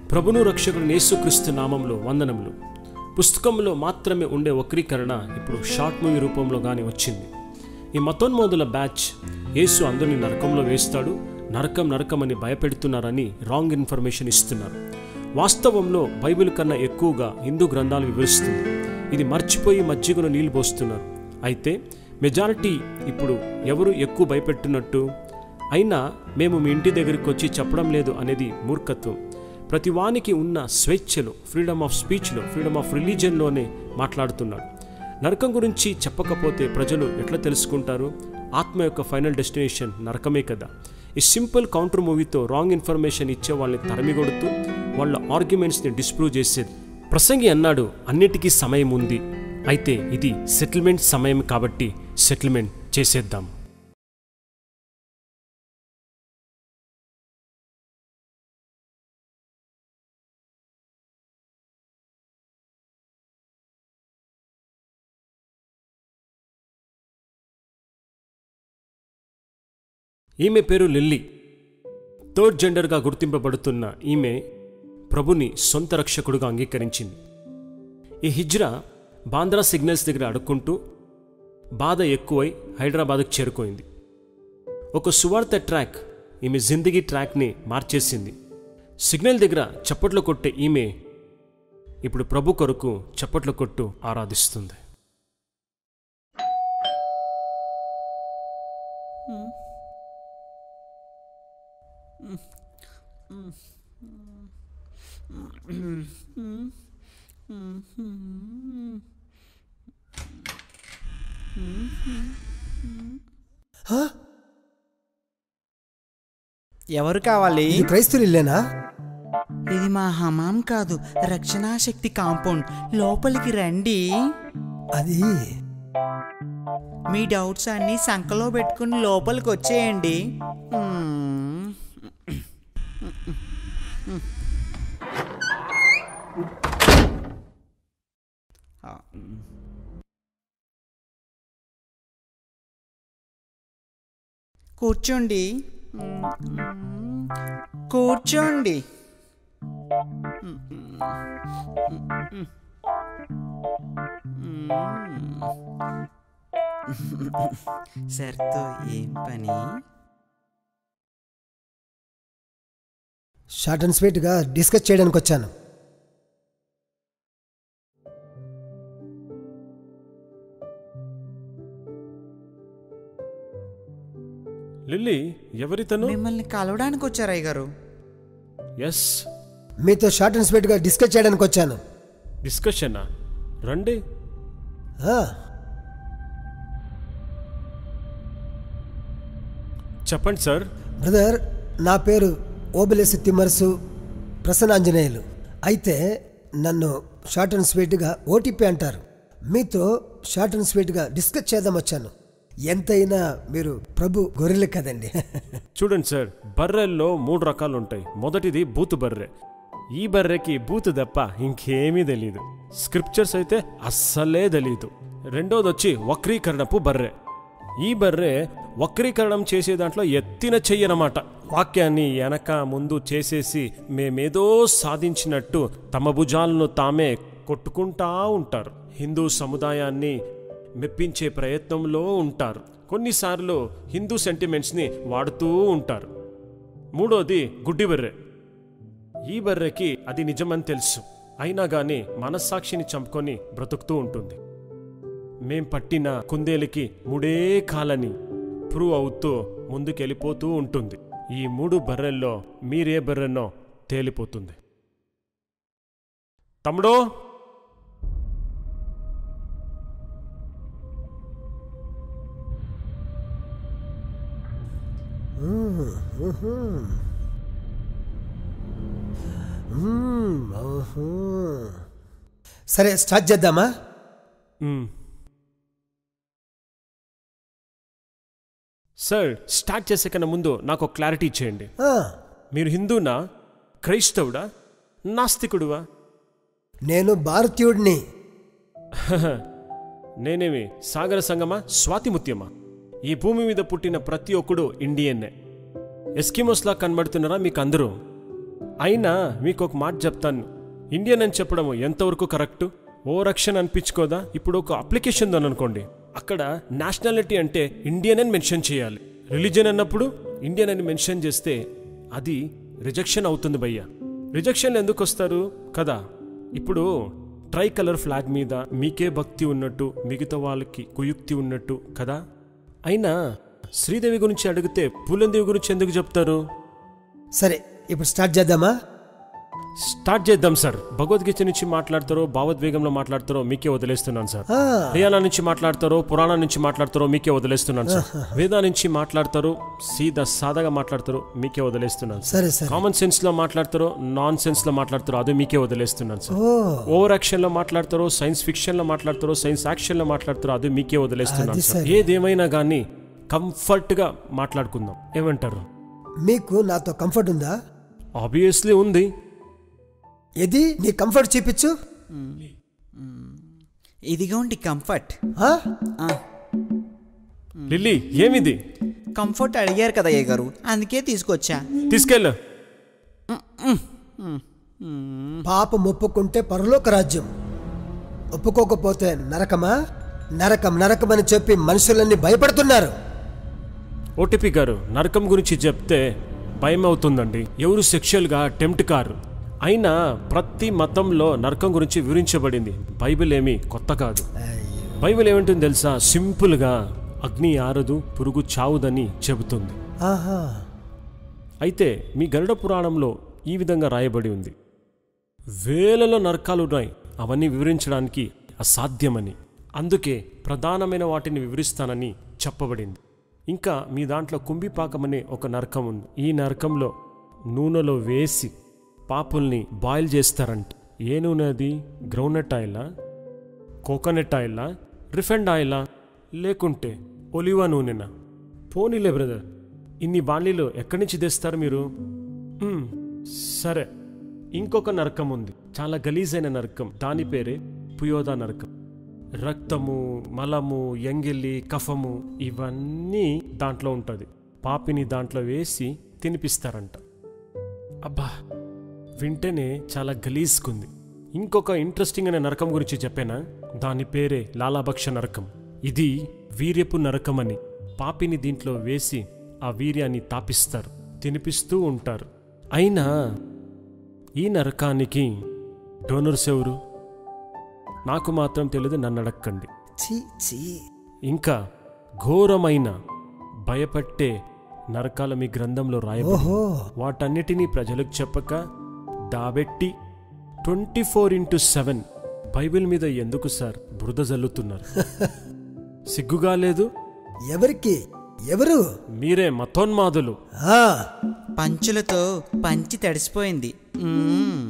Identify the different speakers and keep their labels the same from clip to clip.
Speaker 1: ప్రభును రక్షకుడు యేసుక్రీస్తు నామంలో వందనములు పుస్తకంలో మాత్రమే ఉండే వక్రీకరణ ఇప్పుడు షార్ట్ మూవీ రూపంలో కానీ వచ్చింది ఈ మతోన్మోదుల బ్యాచ్ యేసు అందరిని నరకంలో వేస్తాడు నరకం నరకం అని భయపెడుతున్నారని రాంగ్ ఇన్ఫర్మేషన్ ఇస్తున్నారు వాస్తవంలో బైబిల్ కన్నా ఎక్కువగా హిందూ గ్రంథాలు వివరిస్తుంది ఇది మర్చిపోయి మజ్జిగను నీళ్లు పోస్తున్నారు అయితే మెజారిటీ ఇప్పుడు ఎవరు ఎక్కువ భయపెట్టినట్టు అయినా మేము మీ ఇంటి దగ్గరికి వచ్చి చెప్పడం లేదు అనేది మూర్ఖత్వం ప్రతి వానికి ఉన్న స్వేచ్ఛలో ఫ్రీడమ్ ఆఫ్ స్పీచ్లో ఫ్రీడమ్ ఆఫ్ రిలీజియన్లోనే మాట్లాడుతున్నాడు నరకం గురించి చెప్పకపోతే ప్రజలు ఎట్లా తెలుసుకుంటారు ఆత్మ యొక్క ఫైనల్ డెస్టినేషన్ నరకమే కదా ఈ సింపుల్ కౌంటర్ మూవీతో రాంగ్ ఇన్ఫర్మేషన్ ఇచ్చే వాళ్ళని తరిమిగొడుతూ వాళ్ళ ఆర్గ్యుమెంట్స్ని డిస్ప్రూవ్ చేసేది ప్రసంగి అన్నాడు అన్నిటికీ సమయం ఉంది అయితే ఇది సెటిల్మెంట్ సమయం కాబట్టి సెటిల్మెంట్ చేసేద్దాం ఈమె పేరు లిల్లీ థర్డ్ జెండర్గా గుర్తింపబడుతున్న ఈమె ప్రభుని సొంత రక్షకుడుగా అంగీకరించింది ఈ హిజ్రా బాంద్రా సిగ్నల్స్ దగ్గర అడుక్కుంటూ బాధ ఎక్కువై హైదరాబాద్కు చేరుకోయింది ఒక సువార్త ట్రాక్ ఈమె జిందగీ ట్రాక్ని మార్చేసింది సిగ్నల్ దగ్గర చప్పట్లు కొట్టే ఈమె ఇప్పుడు ప్రభు కొరకు చప్పట్లు కొట్టు ఆరాధిస్తుంది
Speaker 2: ఎవరు కావాలి
Speaker 3: ఇది క్రైస్తులు ఇల్లేనా
Speaker 2: ఇది మా హమాం కాదు రక్షణా శక్తి కాంపౌండ్ లోపలికి రండి
Speaker 3: అది
Speaker 2: మీ డౌట్స్ అన్ని సంకలో పెట్టుకుని లోపలికి వచ్చేయండి మ్మ్. కూర్చోండి కూర్చోండి సర్తో ఏం పని
Speaker 3: షార్ట్ అండ్ స్వీట్ గా డిస్కస్ చేయడానికి వచ్చాను
Speaker 1: లిల్లీ ఎవరితను
Speaker 2: మిమ్మల్ని కలవడానికి వచ్చారు అయ్యగారు
Speaker 1: ఎస్
Speaker 3: మీతో షార్ట్ అండ్ స్వీట్ గా డిస్కస్ చేయడానికి వచ్చాను
Speaker 1: డిస్కషనా రండి
Speaker 3: ఆ,
Speaker 1: చెప్పండి సార్
Speaker 3: బ్రదర్ నా పేరు ఓబిలేసి తిమ్మరసు ప్రసన్నాంజనేయులు అయితే నన్ను షార్ట్ అండ్ స్వీట్గా ఓటీపీ అంటారు మీతో షార్ట్ అండ్ స్వీట్గా డిస్కస్ చేద్దాం వచ్చాను ఎంతైనా మీరు ప్రభు గొర్రెలు కదండి
Speaker 1: చూడండి సార్ బర్రెల్లో మూడు రకాలు ఉంటాయి మొదటిది బూతు బర్రె ఈ బర్రెకి బూతు తప్ప ఇంకేమీ తెలియదు స్క్రిప్చర్స్ అయితే అస్సలే తెలియదు రెండోది వచ్చి వక్రీకరణపు బర్రె ఈ బర్రె వక్రీకరణం చేసే దాంట్లో ఎత్తిన చెయ్యనమాట వాక్యాన్ని వెనక ముందు చేసేసి మేమేదో సాధించినట్టు తమ భుజాలను తామే కొట్టుకుంటా ఉంటారు హిందూ సముదాయాన్ని మెప్పించే ప్రయత్నంలో ఉంటారు కొన్నిసార్లు హిందూ సెంటిమెంట్స్ని వాడుతూ ఉంటారు మూడోది గుడ్డి బర్రె ఈ బర్రెకి అది నిజమని తెలుసు అయినా గాని మనస్సాక్షిని చంపుకొని బ్రతుకుతూ ఉంటుంది మేం పట్టిన కుందేలికి మూడే కాలని ప్రూవ్ అవుతూ ముందుకెళ్ళిపోతూ ఉంటుంది ఈ మూడు బర్రెల్లో మీరే బర్రెనో తేలిపోతుంది తమ్ముడో
Speaker 3: మ్మ్, ఓహో. సరే స్టార్ట్ చేద్దామా
Speaker 1: మ్మ్. సార్ స్టార్ట్ చేసే కన్నా ముందు నాకు ఒక క్లారిటీ ఇచ్చేయండి
Speaker 3: ఆ,
Speaker 1: మీరు హిందూనా క్రైస్తవుడా నాస్తికుడువా
Speaker 3: నేను భారతీయుడిని
Speaker 1: నేనేమి సాగర సంగమా స్వాతిముత్యమా ఈ భూమి మీద పుట్టిన ప్రతి ఒక్కడు ఇండియన్నే ఎస్కిమోస్లా కనబడుతున్నారా మీకు అందరూ అయినా మీకు ఒక మాట చెప్తాను ఇండియన్ అని చెప్పడం ఎంతవరకు కరెక్ట్ ఓ రక్షణ అనిపించుకోదా ఇప్పుడు ఒక అప్లికేషన్ ఉందని అనుకోండి అక్కడ నేషనాలిటీ అంటే ఇండియన్ అని మెన్షన్ చేయాలి రిలీజన్ అన్నప్పుడు ఇండియన్ అని మెన్షన్ చేస్తే అది రిజెక్షన్ అవుతుంది భయ్య రిజెక్షన్ ఎందుకు వస్తారు కదా ఇప్పుడు ట్రై కలర్ ఫ్లాగ్ మీద మీకే భక్తి ఉన్నట్టు మిగతా వాళ్ళకి కుయుక్తి ఉన్నట్టు కదా అయినా శ్రీదేవి గురించి అడిగితే పూలందేవి గురించి ఎందుకు చెప్తారు
Speaker 3: సరే ఇప్పుడు స్టార్ట్ చేద్దామా
Speaker 1: స్టార్ట్ చేద్దాం సార్ భగవద్గీత నుంచి మాట్లాడతారో భావోద్వేగంలో మాట్లాడతారో మీకే వదిలేస్తున్నాను సార్
Speaker 3: ఆ,
Speaker 1: హరియానా నుంచి మాట్లాడతారో పురాణం నుంచి మాట్లాడతారో మీకే వదిలేస్తున్నాను సార్ వేదా నుంచి మాట్లాడతారో సీదా సాదాగా మాట్లాడతారో మీకే వదిలేస్తున్నాను సార్
Speaker 3: సరే సరే
Speaker 1: కామన్ సెన్స్ లో మాట్లాడతారో నాన్ సెన్స్ లో మాట్లాడతారో అది మీకే వదిలేస్తున్నాను సార్
Speaker 3: ఓ
Speaker 1: ఓవర్ యాక్షన్ లో మాట్లాడతారో సైన్స్ ఫిక్షన్ లో మాట్లాడతారో సైన్స్ యాక్షన్ లో మాట్లాడతారో అది మీకే వదిలేస్తున్నాను
Speaker 3: అది
Speaker 1: సార్
Speaker 3: సరే.
Speaker 1: ఏదేమైనా కానీ కంఫర్ట్ గా మాట్లాడుకుందాం ఏమంటారు
Speaker 3: మీకు నాతో కంఫర్ట్ ఉందా
Speaker 1: ఆబ్వియస్లీ ఉంది
Speaker 3: ఏది నీ కంఫర్ట్ చూపించు
Speaker 2: ఇదిగోండి కంఫర్ట్
Speaker 3: ఆ?
Speaker 2: ఆ,
Speaker 1: లిల్లీ ఏమిది
Speaker 2: కంఫర్ట్ అడిగారు కదా అయ్య గారు అందుకే తీసుకొచ్చా
Speaker 1: తీసుకెళ్ళు
Speaker 3: పాపం ఒప్పుకుంటే పరలోక రాజ్యం ఒప్పుకోకపోతే నరకమా నరకం నరకమని చెప్పి మనుషులన్నీ భయపడుతున్నారు
Speaker 1: ఓటీపీ గారు నరకం గురించి చెప్తే భయం అవుతుందండి ఎవరు సెక్షువల్గా టెంప్ట్ కారు అయినా ప్రతి మతంలో నరకం గురించి వివరించబడింది బైబిల్ ఏమీ కొత్త కాదు బైబిల్ ఏమంటుంది తెలుసా సింపుల్గా అగ్ని ఆరదు పురుగు చావుదని చెబుతుంది
Speaker 3: ఆహా
Speaker 1: అయితే మీ గరుడ పురాణంలో ఈ విధంగా రాయబడి ఉంది వేలలో నరకాలు ఉన్నాయి అవన్నీ వివరించడానికి అసాధ్యమని అందుకే ప్రధానమైన వాటిని వివరిస్తానని చెప్పబడింది ఇంకా మీ దాంట్లో కుంభిపాకం అనే ఒక నరకం ఉంది ఈ నరకంలో నూనెలో వేసి పాపుల్ని బాయిల్ చేస్తారంట ఏ నూనె అది గ్రౌండ్నట్ ఆయిలా కోకోనట్ ఆయిలా రిఫైండ్ ఆయిలా లేకుంటే ఒలివా నూనెనా పోనీలే బ్రదర్ ఇన్ని బాణీలు ఎక్కడి నుంచి తెస్తారు మీరు మ్మ్, సరే ఇంకొక నరకం ఉంది చాలా గలీజైన నరకం దాని పేరే పుయోదా నరకం రక్తము మలము ఎంగిల్లి కఫము ఇవన్నీ దాంట్లో ఉంటుంది పాపిని దాంట్లో వేసి తినిపిస్తారంట అబ్బా వింటేనే చాలా గలీజ్కుంది ఇంకొక ఇంట్రెస్టింగ్ అనే నరకం గురించి చెప్పానా దాని పేరే లాలాభక్ష నరకం ఇది వీర్యపు నరకం అని పాపిని దీంట్లో వేసి ఆ వీర్యాన్ని తాపిస్తారు తినిపిస్తూ ఉంటారు అయినా ఈ నరకానికి డోనర్స్ ఎవరు నాకు మాత్రం తెలియదు నన్ను అడక్కండి
Speaker 3: చీ చీ
Speaker 1: ఇంకా ఘోరమైన భయపట్టే నరకాల మీ గ్రంథంలో రాయబడి
Speaker 3: ఓహో
Speaker 1: వాటన్నిటినీ ప్రజలకు చెప్పక దాబెట్టి twenty four into seven Bible మీద ఎందుకు సార్ బురద జల్లుతున్నారు సిగ్గుగా లేదు
Speaker 3: ఎవరికి ఎవరు
Speaker 1: మీరే మతోన్మాదులు
Speaker 3: ఆ
Speaker 2: పంచులతో పంచి తడిసిపోయింది మ్మ్.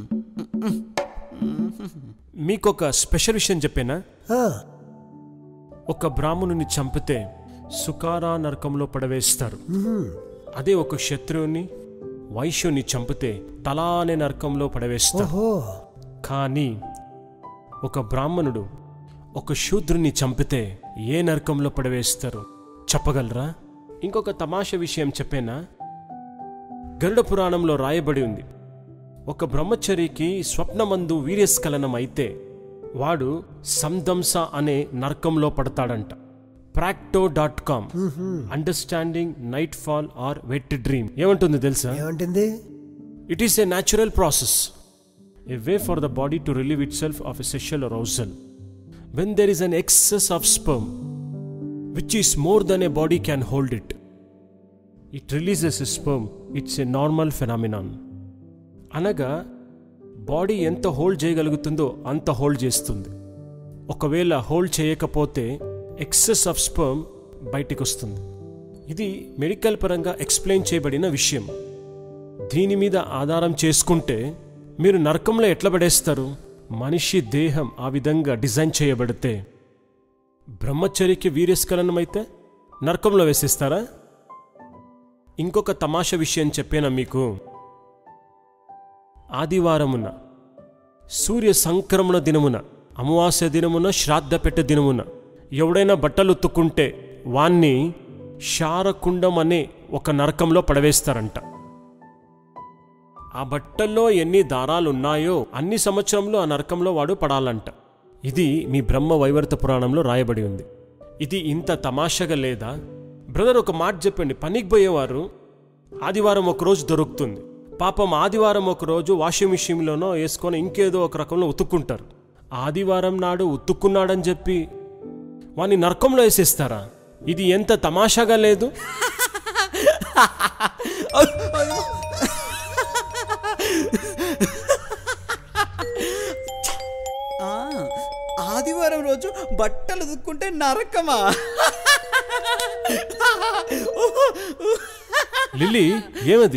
Speaker 1: మీకొక స్పెషల్ విషయం చెప్పేనా
Speaker 3: ఆ,
Speaker 1: ఒక బ్రాహ్మణుని చంపితే సుకారా నరకంలో పడవేస్తారు
Speaker 3: మ్మ్.
Speaker 1: అదే ఒక శత్రువుని వైశ్యుని చంపితే తలా అనే నరకంలో పడవేస్తారు
Speaker 3: ఓహో
Speaker 1: కానీ ఒక బ్రాహ్మణుడు ఒక శూద్రుని చంపితే ఏ నరకంలో పడవేస్తారు చెప్పగలరా ఇంకొక తమాష విషయం చెప్పేనా గరుడ పురాణంలో రాయబడి ఉంది ఒక బ్రహ్మచరికి స్వప్నమందు వీర్యస్ఖలనం అయితే వాడు సందంస అనే నరకంలో పడతాడంట Practo dot com understanding night fall or wet dream ఏమంటుంది తెలుసా
Speaker 3: ఏమంటుంది
Speaker 1: It is a natural process, a way for the body to relieve itself of a sexual arousal. When there is an excess of sperm, which is more than a body can hold it, it releases a sperm. It's a normal phenomenon. అనగా body ఎంత hold చేయగలుగుతుందో అంత hold చేస్తుంది ఒకవేళ hold చేయకపోతే excess of sperm బయటికి వస్తుంది ఇది మెడికల్ పరంగా ఎక్స్ప్లెయిన్ చేయబడిన విషయం దీని మీద ఆధారం చేసుకుంటే మీరు నరకంలో ఎట్లా పడేస్తారు మనిషి దేహం ఆ విధంగా డిజైన్ చేయబడితే బ్రహ్మచర్యకి వీర్యస్ఖలనమైతే నరకంలో వేసేస్తారా ఇంకొక తమాష విషయం చెప్పానా మీకు ఆదివారమున సూర్య సంక్రమణ దినమున అమావాస్య దినమున శ్రాద్ధ పెట్టె దినమున ఎవడైనా బట్టలు ఉత్తుకుంటే వాణ్ణి శారకుండం అనే ఒక నరకంలో పడవేస్తారంట ఆ బట్టల్లో ఎన్ని దారాలు ఉన్నాయో అన్ని సంవత్సరంలో ఆ నరకంలో వాడు పడాలంట ఇది మీ బ్రహ్మ వైవర్త పురాణంలో రాయబడి ఉంది ఇది ఇంత తమాషగా లేదా బ్రదర్ ఒక మాట చెప్పండి పనికి పోయేవారు ఆదివారం ఒక రోజు దొరుకుతుంది పాపం ఆదివారం ఒక రోజు వాషింగ్ మిషన్లోనో వేసుకొని ఇంకేదో ఒక రకంలో ఉతుక్కుంటారు ఆదివారం నాడు ఉతుక్కున్నాడని చెప్పి వాని నరకంలో వేసేస్తారా ఇది ఎంత తమాషాగా లేదు
Speaker 2: ఆ, ఆదివారం రోజు బట్టలు ఉతుక్కుంటే నరకమా
Speaker 1: లిల్లీ ఏమది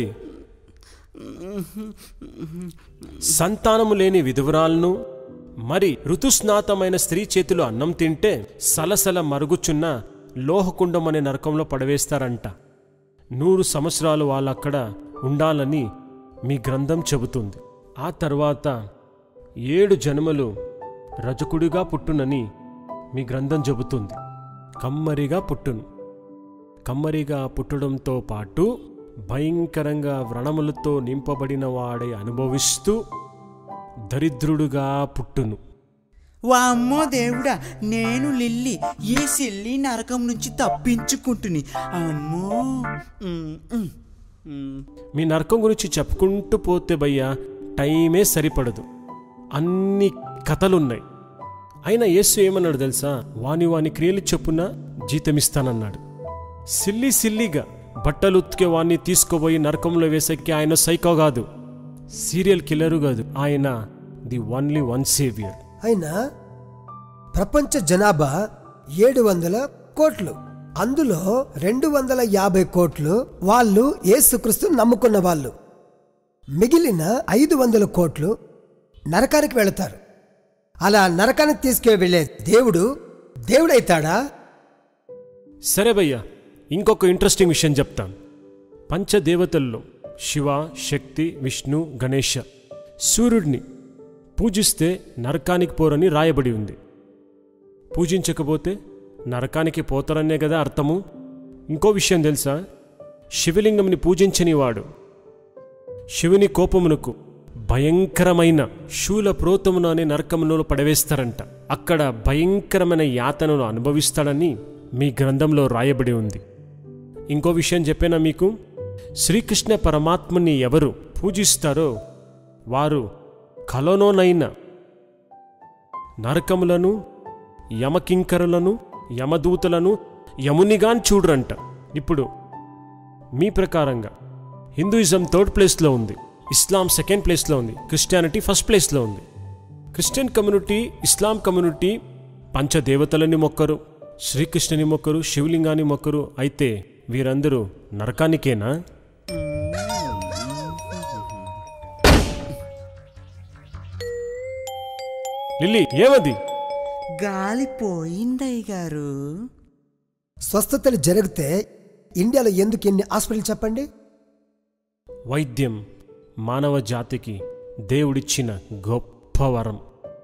Speaker 1: సంతానము లేని విధువరాలను మరి ఋతుస్నాతమైన స్త్రీ చేతిలో అన్నం తింటే సలసల మరుగుచున్న లోహకుండం అనే నరకంలో పడవేస్తారంట నూరు సంవత్సరాలు వాళ్ళక్కడ ఉండాలని మీ గ్రంథం చెబుతుంది ఆ తర్వాత ఏడు జన్మలు రజకుడిగా పుట్టునని మీ గ్రంథం చెబుతుంది కమ్మరిగా పుట్టును కమ్మరిగా పుట్టడంతో పాటు భయంకరంగా వ్రణములతో నింపబడిన వాడై అనుభవిస్తూ దరిద్రుడుగా పుట్టును
Speaker 2: వామ్మో దేవుడా నేను లిల్లీ ఈ సిల్లి నరకం నుంచి తప్పించుకుంటుని అమ్మో ఉమ్, ఉమ్, ఉమ్.
Speaker 1: మీ నరకం గురించి చెప్పుకుంటూ పోతే భయ్యా టైమే సరిపడదు అన్ని కథలున్నాయి అయినా యేసు ఏమన్నాడు తెలుసా వాని వాని క్రియలు చొప్పున జీతమిస్తానన్నాడు సిల్లి సిల్లిగా బట్టలు ఉతికే వాణ్ణి తీసుకుపోయి నరకంలో వేసెక్కి ఆయన సైకో కాదు సీరియల్ కిల్లరు కాదు ఆయన ది ఓన్లీ వన్ సేవియర్
Speaker 3: అయినా ప్రపంచ జనాభా ఏడు వందల కోట్లు అందులో రెండు వందల యాభై కోట్లు వాళ్ళు యేసుక్రీస్తు నమ్ముకున్న వాళ్ళు మిగిలిన ఐదు వందల కోట్లు నరకానికి వెళతారు అలా నరకానికి తీసుకువెళ్ళే దేవుడు దేవుడైతాడా
Speaker 1: సరే భయ్యా ఇంకొక ఇంట్రెస్టింగ్ విషయం చెప్తాను పంచదేవతల్లో శివ శక్తి విష్ణు గణేష సూర్యుడిని పూజిస్తే నరకానికి పోరని రాయబడి ఉంది పూజించకపోతే నరకానికి పోతారనే కదా అర్థము ఇంకో విషయం తెలుసా శివలింగంని పూజించని వాడు శివుని కోపమునకు భయంకరమైన శూల ప్రోతమును అనే నరకములో పడవేస్తారంట అక్కడ భయంకరమైన యాతనను అనుభవిస్తాడని మీ గ్రంథంలో రాయబడి ఉంది ఇంకో విషయం చెప్పానా మీకు శ్రీకృష్ణ పరమాత్మని ఎవరు పూజిస్తారో వారు కలలోనైనా నరకములను యమకింకరులను యమదూతలను యమునిగాన్ చూడరంట ఇప్పుడు మీ ప్రకారంగా హిందూయిజం థర్డ్ ప్లేస్లో ఉంది ఇస్లాం సెకండ్ ప్లేస్లో ఉంది క్రిస్టియానిటీ ఫస్ట్ ప్లేస్లో ఉంది క్రిస్టియన్ కమ్యూనిటీ ఇస్లాం కమ్యూనిటీ పంచదేవతలని మొక్కరు శ్రీకృష్ణుని మొక్కరు శివలింగాన్ని మొక్కరు అయితే వీరందరూ నరకానికేనా లిల్లీ ఏమది
Speaker 2: గాలి పోయిందయ్య గారు
Speaker 3: స్వస్థతలు జరిగితే ఇండియాలో ఎందుకు ఎన్ని హాస్పిటల్ చెప్పండి
Speaker 1: వైద్యం మానవ జాతికి దేవుడిచ్చిన గొప్ప వరం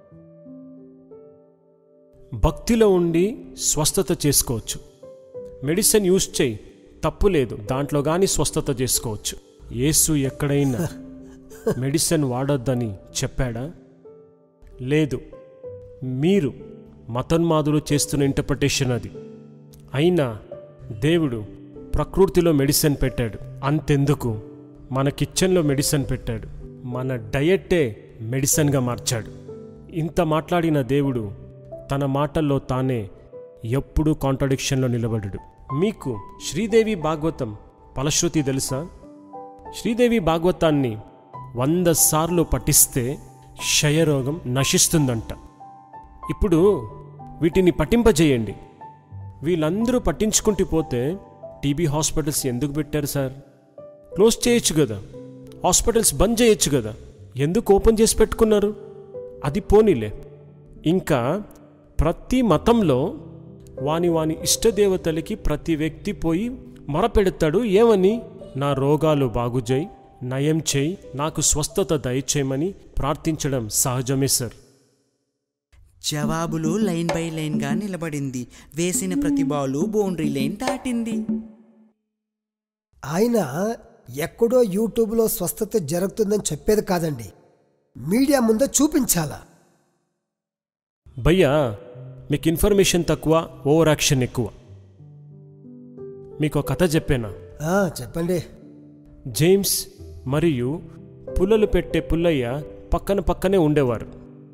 Speaker 1: భక్తిలో ఉండి స్వస్థత చేసుకోవచ్చు మెడిసిన్ యూజ్ చేయి తప్పు లేదు దాంట్లో కానీ స్వస్థత చేసుకోవచ్చు యేసు ఎక్కడైనా మెడిసిన్ వాడొద్దని చెప్పాడా లేదు మీరు మతన్మాదులు చేస్తున్న ఇంటర్ప్రిటేషన్ అది అయినా దేవుడు ప్రకృతిలో మెడిసిన్ పెట్టాడు అంతెందుకు మన కిచెన్లో మెడిసిన్ పెట్టాడు మన డయట్టే మెడిసిన్గా మార్చాడు ఇంత మాట్లాడిన దేవుడు తన మాటల్లో తానే ఎప్పుడూ కాంట్రడిక్షన్లో నిలబడడు మీకు శ్రీదేవి భాగవతం ఫలశ్రుతి తెలుసా శ్రీదేవి భాగవతాన్ని వంద సార్లు పఠిస్తే క్షయరోగం నశిస్తుందంట ఇప్పుడు వీటిని పఠింపజేయండి వీళ్ళందరూ పట్టించుకుంటూ పోతే టీబీ హాస్పిటల్స్ ఎందుకు పెట్టారు సార్ క్లోజ్ చేయొచ్చు కదా హాస్పిటల్స్ బంద్ చేయొచ్చు కదా ఎందుకు ఓపెన్ చేసి పెట్టుకున్నారు అది పోనీలే ఇంకా ప్రతి మతంలో వాని వాని ఇష్టదేవతలకి ప్రతి వ్యక్తి పోయి మొరపెడతాడు ఏమని నా రోగాలు బాగుజేయి నయం చేయి నాకు స్వస్థత దయచేయమని ప్రార్థించడం సహజమే సార్
Speaker 2: జవాబులు లైన్ బై లైన్ గా నిలబడింది వేసిన ప్రతి బాలు బౌండరీ లైన్ దాటింది
Speaker 3: ఆయన ఎక్కడో యూట్యూబ్లో స్వస్థత జరుగుతుందని చెప్పేది కాదండి మీడియా ముందే చూపించాలా
Speaker 1: భయ్యా మీకు ఇన్ఫర్మేషన్ తక్కువ ఓవర్ యాక్షన్ ఎక్కువ మీకు ఒక కథ చెప్పానా
Speaker 3: ఆ, చెప్పండి
Speaker 1: జేమ్స్ మరియు పుల్లలు పెట్టే పుల్లయ్య పక్కన పక్కనే ఉండేవారు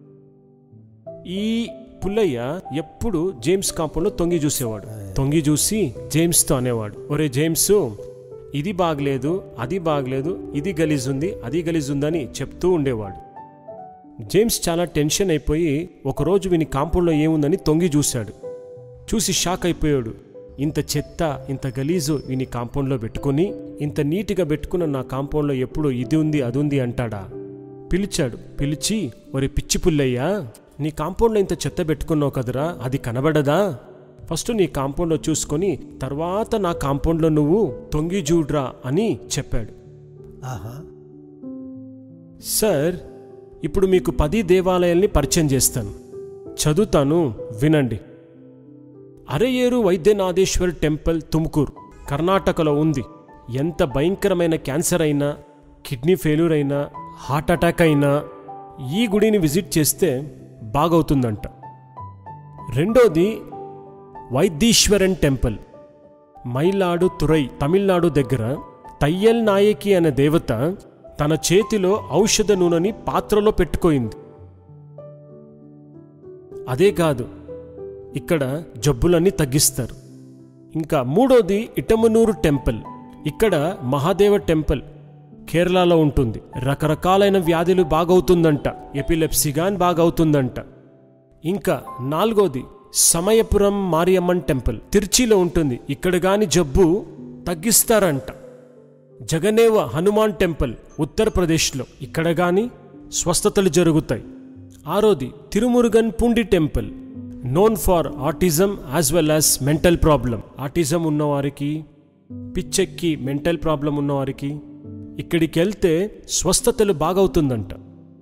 Speaker 1: ఈ పుల్లయ్య ఎప్పుడు జేమ్స్ కాంపౌండ్లో తొంగి చూసేవాడు తొంగి చూసి జేమ్స్తో అనేవాడు ఒరే జేమ్స్ ఇది బాగలేదు అది బాగలేదు ఇది గలీజుంది అది గలీజుందని చెప్తూ ఉండేవాడు జేమ్స్ చాలా టెన్షన్ అయిపోయి ఒకరోజు వీని కాంపౌండ్లో ఏముందని తొంగి చూశాడు చూసి షాక్ అయిపోయాడు ఇంత చెత్త ఇంత గలీజు వీని కాంపౌండ్లో పెట్టుకుని ఇంత నీట్గా పెట్టుకున్న నా కాంపౌండ్లో ఎప్పుడు ఇది ఉంది అది ఉంది అంటాడా పిలిచాడు పిలిచి ఒరే పిచ్చి పుల్లయ్యా నీ కాంపౌండ్లో ఇంత చెత్త పెట్టుకున్నావు కదరా అది కనబడదా ఫస్ట్ నీ కాంపౌండ్లో చూసుకొని తర్వాత నా కాంపౌండ్లో నువ్వు తొంగి చూడ్రా అని చెప్పాడు
Speaker 3: ఆహా
Speaker 1: సార్ ఇప్పుడు మీకు పది దేవాలయాల్ని పరిచయం చేస్తాను చదువుతాను వినండి అరయేరు వైద్యనాథేశ్వర్ టెంపుల్ తుమ్కూరు కర్ణాటకలో ఉంది ఎంత భయంకరమైన క్యాన్సర్ అయినా కిడ్నీ ఫెయిల్యూర్ అయినా హార్ట్ అటాక్ అయినా ఈ గుడిని విజిట్ చేస్తే బాగవుతుందంట రెండోది వైద్దీశ్వరన్ టెంపుల్ మైలాడు తురై తమిళనాడు దగ్గర తయ్యల్ నాయకి అనే దేవత తన చేతిలో ఔషధ నూనెని పాత్రలో పెట్టుకోయింది అదే కాదు ఇక్కడ జబ్బులన్నీ తగ్గిస్తారు ఇంకా మూడోది ఇటమనూరు టెంపుల్ ఇక్కడ మహాదేవ టెంపుల్ కేరళలో ఉంటుంది రకరకాలైన వ్యాధులు బాగవుతుందంట ఎపిలెప్సీ గాన్ బాగవుతుందంట ఇంకా నాలుగోది సమయపురం మారియమ్మన్ టెంపుల్ తిరుచిలో ఉంటుంది ఇక్కడ గాని జబ్బు తగ్గిస్తారంట జగనేవ హనుమాన్ టెంపుల్ ఉత్తరప్రదేశ్లో ఇక్కడ గాని స్వస్థతలు జరుగుతాయి ఆరోది Thirumurugan Poondi temple known for autism as well as mental problem autism ఉన్నవారికి పిచ్చెక్కి మెంటల్ ప్రాబ్లం ఉన్నవారికి ఇక్కడికి వెళ్తే స్వస్థతలు బాగవుతుందంట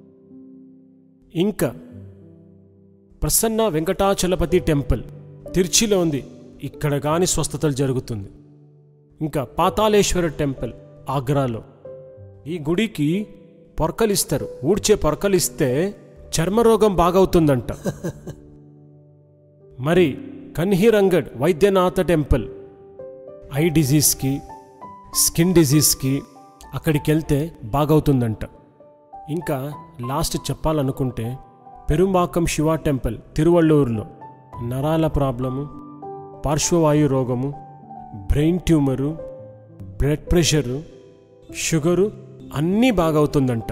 Speaker 1: ఇంకా ప్రసన్న వెంకటాచలపతి టెంపుల్ తిరుచిలో ఉంది ఇక్కడ గాని స్వస్థతలు జరుగుతుంది ఇంకా పాతాళేశ్వర టెంపుల్ ఆగ్రాలో ఈ గుడికి పొరకలిస్తారు ఊడ్చే పొరకలిస్తే చర్మరోగం బాగవుతుందంట మరి కన్హిరంగడ్ వైద్యనాథ టెంపుల్ ఐ డిజీజ్కి స్కిన్ డిజీజ్కి అక్కడికి వెళ్తే బాగవుతుందంట ఇంకా లాస్ట్ చెప్పాలనుకుంటే పెరుంబాకం శివ టెంపుల్ తిరువళ్ళూరులో నరాల ప్రాబ్లము పార్శ్వవాయు రోగము brain tumour blood pressure sugar అన్నీ బాగవుతుందంట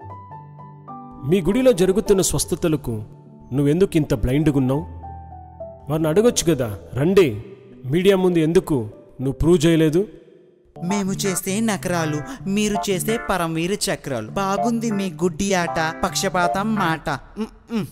Speaker 1: మీ గుడిలో జరుగుతున్న స్వస్థతలకు నువ్వెందుకు ఇంత బ్లైండ్గా ఉన్నావు వారిని అడగొచ్చు కదా రండి మీడియా ముందు ఎందుకు నువ్వు ప్రూవ్ చేయలేదు
Speaker 2: మేము చేసే నకరాలు మీరు చేసే పరమవీర చక్రాలు బాగుంది మీ గుడ్డి ఆట పక్షపాతం మాట ఉమ్, ఉమ్.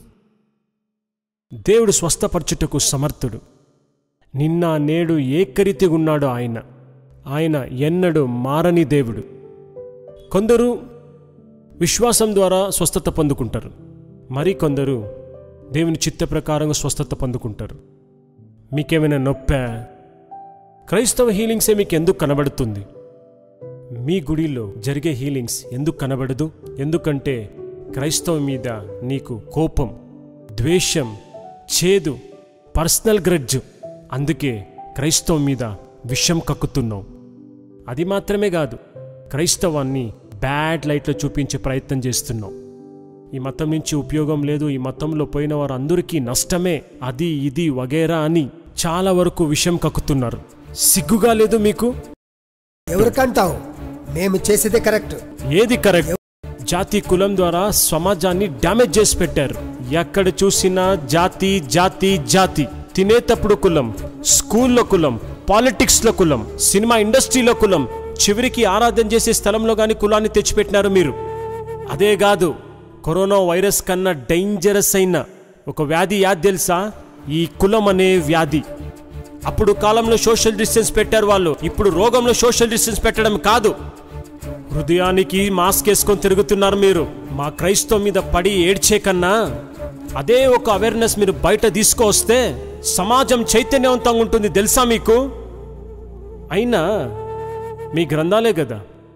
Speaker 1: దేవుడు స్వస్థపరచుటకు సమర్థుడు నిన్న నేడు ఏకరీతిగున్నాడు ఆయన ఆయన ఎన్నడు మారని దేవుడు కొందరు విశ్వాసం ద్వారా స్వస్థత పొందుకుంటారు మరి కొందరు దేవుని చిత్త ప్రకారంగా స్వస్థత పొందుకుంటారు మీకేమైనా నొప్పా క్రైస్తవ హీలింగ్సే మీకు ఎందుకు కనబడుతుంది మీ గుడిలో జరిగే హీలింగ్స్ ఎందుకు కనబడదు ఎందుకంటే క్రైస్తవం మీద నీకు కోపం ద్వేషం చేదు పర్సనల్ గ్రడ్జ్ అందుకే క్రైస్తవం మీద విషం కక్కుతున్నావు అది మాత్రమే కాదు క్రైస్తవాన్ని బ్యాడ్ లైట్లో చూపించే ప్రయత్నం చేస్తున్నావు ఈ మతం నుంచి ఉపయోగం లేదు ఈ మతంలో పోయిన వారు అందరికీ నష్టమే అది ఇది వగేరా అని చాలా వరకు విషం కక్కుతున్నారు సిగ్గుగా లేదు మీకు
Speaker 3: ఎవరికంటావు మేము చేసేదే కరెక్ట్
Speaker 1: ఏది కరెక్ట్ జాతి కులం ద్వారా సమాజాన్ని డ్యామేజ్ చేసి పెట్టారు ఎక్కడ చూసినా జాతి జాతి జాతి తినేటప్పుడు కులం స్కూల్లో కులం పాలిటిక్స్లో కులం సినిమా ఇండస్ట్రీలో కులం చివరికి ఆరాధన చేసే స్థలంలో కానీ కులాన్ని తెచ్చిపెట్టినారు మీరు అదే కాదు కరోనా వైరస్ కన్నా డేంజరస్ అయిన ఒక వ్యాధి యాది తెలుసా ఈ కులం అనే వ్యాధి అప్పుడు కాలంలో సోషల్ డిస్టెన్స్ పెట్టారు వాళ్ళు ఇప్పుడు రోగంలో సోషల్ డిస్టెన్స్ పెట్టడం కాదు హృదయానికి మాస్క్ వేసుకొని తిరుగుతున్నారు మీరు మా క్రైస్తవం మీద పడి ఏడ్చే కన్నా అదే ఒక అవేర్నెస్ మీరు బయట తీసుకొస్తే సమాజం చైతన్యవంతంగా ఉంటుంది తెలుసా మీకు అయినా మీ గ్రంథాలే కదా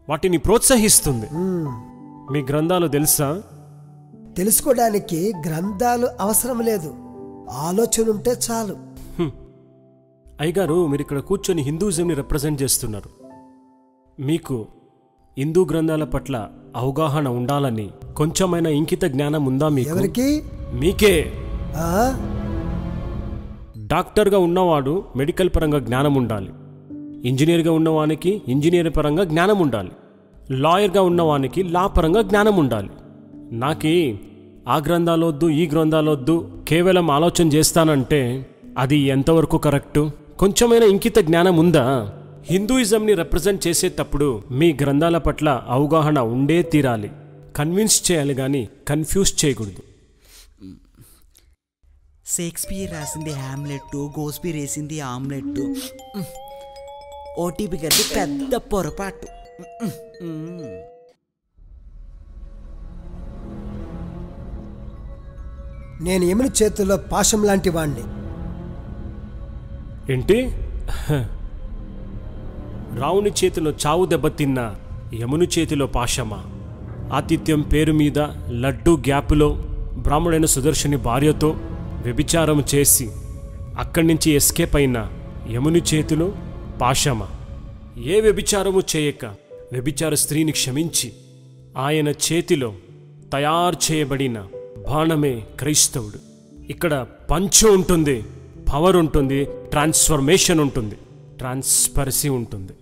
Speaker 1: వాటిని ప్రోత్సహిస్తుంది మీ గ్రంథాలు తెలుసా
Speaker 3: తెలుసుకోవడానికి గ్రంథాలు అవసరం లేదు ఆలోచన ఉంటే చాలు
Speaker 1: అయ్యగారు మీరు ఇక్కడ కూర్చొని హిందూయిజంని రిప్రజెంట్ చేస్తున్నారు మీకు హిందూ గ్రంథాల పట్ల అవగాహన ఉండాలని కొంచెమైనా ఇంకిత జ్ఞానం ఉందా మీకు
Speaker 3: ఎవరికి
Speaker 1: మీకే
Speaker 3: ఆ?
Speaker 1: డాక్టర్గా ఉన్నవాడు మెడికల్ పరంగా జ్ఞానం ఉండాలి ఇంజనీర్గా ఉన్నవానికి ఇంజనీర్ పరంగా జ్ఞానం ఉండాలి లాయర్గా ఉన్నవానికి లా పరంగా జ్ఞానం ఉండాలి నాకి ఆ గ్రంథాలొద్దు ఈ గ్రంథాలొద్దు కేవలం ఆలోచన చేస్తానంటే అది ఎంతవరకు కరెక్టు కొంచెమైనా ఇంకిత జ్ఞానం ఉందా హిందూయిజంని రిప్రజెంట్ చేసేటప్పుడు మీ గ్రంథాల పట్ల అవగాహన ఉండే తీరాలి కన్విన్స్ చేయాలి కానీ కన్ఫ్యూజ్ చేయకూడదు
Speaker 2: షేక్స్పియర్ రాసింది హ్యామ్లెట్ గోస్పి వేసింది ఆమ్లెట్ ఓటీపీ గది పెద్ద పొరపాటు
Speaker 3: నేను యముని చేతుల్లో పాశం లాంటి వాణ్ణి
Speaker 1: ఏంటి హ. రావుని చేతిలో చావు దెబ్బతిన్న యముని చేతిలో పాశమా ఆతిథ్యం పేరు మీద లడ్డు గ్యాపులో బ్రాహ్మడైన సుదర్శని భార్యతో వ్యభిచారం చేసి అక్కడి నుంచి ఎస్కేప్ అయిన యముని చేతిలో పాశమా ఏ వ్యభిచారము చేయక వ్యభిచార స్త్రీని క్షమించి ఆయన చేతిలో తయారు చేయబడిన బాణమే క్రైస్తవుడు ఇక్కడ పంచు ఉంటుంది పవర్ ఉంటుంది ట్రాన్స్ఫర్మేషన్ ఉంటుంది ట్రాన్స్పరసీ ఉంటుంది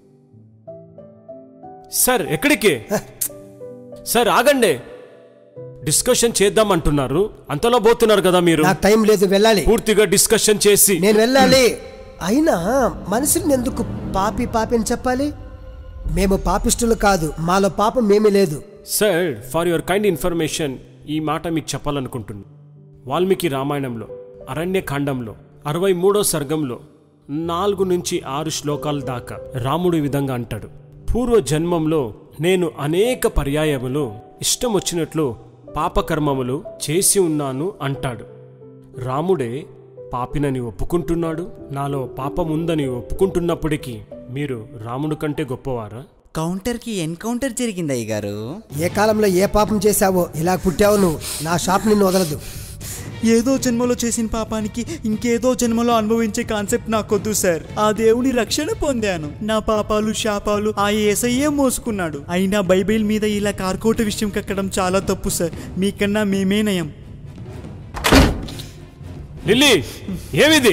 Speaker 1: సార్ ఎక్కడికి సార్ ఆగండి డిస్కషన్ చేద్దాం అంటున్నారు అంతలో పోతున్నారు కదా మీరు
Speaker 3: నాకు టైం లేదు వెళ్ళాలి
Speaker 1: పూర్తిగా డిస్కషన్ చేసి
Speaker 3: నేను వెళ్ళాలి అయినా మనుషుల్ని ఎందుకు పాపి పాపి అని చెప్పాలి మేము పాపిష్టులు కాదు మాలో పాపం మేమీ లేదు
Speaker 1: sir for your kind information ఈ మాట మీకు చెప్పాలనుకుంటున్నాను వాల్మీకి రామాయణంలో అరణ్యకాండంలో అరవై మూడో సర్గంలో నాలుగు నుంచి ఆరు శ్లోకాల దాకా రాముడు ఈ విధంగా అంటాడు పూర్వ జన్మంలో నేను అనేక పర్యాయములు ఇష్టం వచ్చినట్లు పాపకర్మములు చేసి ఉన్నాను అంటాడు రాముడే పాపినని ఒప్పుకుంటున్నాడు నాలో పాపముందని ఒప్పుకుంటున్నప్పటికీ మీరు రాముడు కంటే గొప్పవారా
Speaker 2: కౌంటర్కి ఎన్కౌంటర్ జరిగింది అయ్యగారు
Speaker 3: ఏ కాలంలో ఏ పాపం చేశావో ఇలా పుట్టావు నువ్వు నా షాప్ నిన్ను వదలదు
Speaker 4: ఏదో జన్మలో చేసిన పాపానికి ఇంకేదో జన్మలో అనుభవించే కాన్సెప్ట్ నాకొద్దు సార్ ఆ దేవుని రక్షణ పొందాను నా పాపాలు శాపాలు ఆ ఏసయ్యే మోసుకున్నాడు అయినా బైబిల్ మీద ఇలా కార్కోట విషయం కక్కడం చాలా తప్పు సార్ మీకన్నా మేమే నయం
Speaker 1: లిల్లీ ఏమిది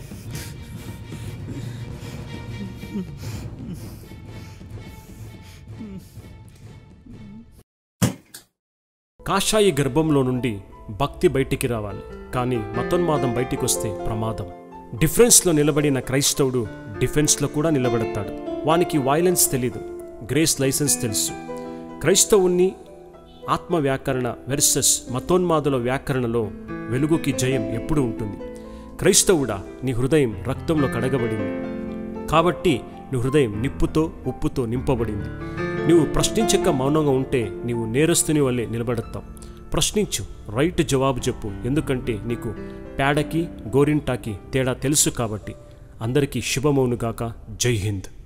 Speaker 1: కాషాయి గర్భంలో నుండి భక్తి బయటికి రావాలి కానీ మతోన్మాదం బయటికి వస్తే ప్రమాదం డిఫరెన్స్లో నిలబడిన క్రైస్తవుడు డిఫెన్స్లో కూడా నిలబడతాడు వానికి వైలెన్స్ తెలీదు గ్రేస్ లైసెన్స్ తెలుసు క్రైస్తవుణ్ణి ఆత్మ వ్యాకరణ వెర్సెస్ మతోన్మాదుల వ్యాకరణలో వెలుగుకి జయం ఎప్పుడు ఉంటుంది క్రైస్తవుడా నీ హృదయం రక్తంలో కడగబడింది కాబట్టి నీ హృదయం నిప్పుతో ఉప్పుతో నింపబడింది నీవు ప్రశ్నించక మౌనంగా ఉంటే నీవు నేరస్తుని వల్లే నిలబడతావు ప్రశ్నించు రైట్ జవాబు చెప్పు ఎందుకంటే నీకు పేడకి గోరింటాకి తేడా తెలుసు కాబట్టి అందరికీ శుభమౌనుగాక జై హింద్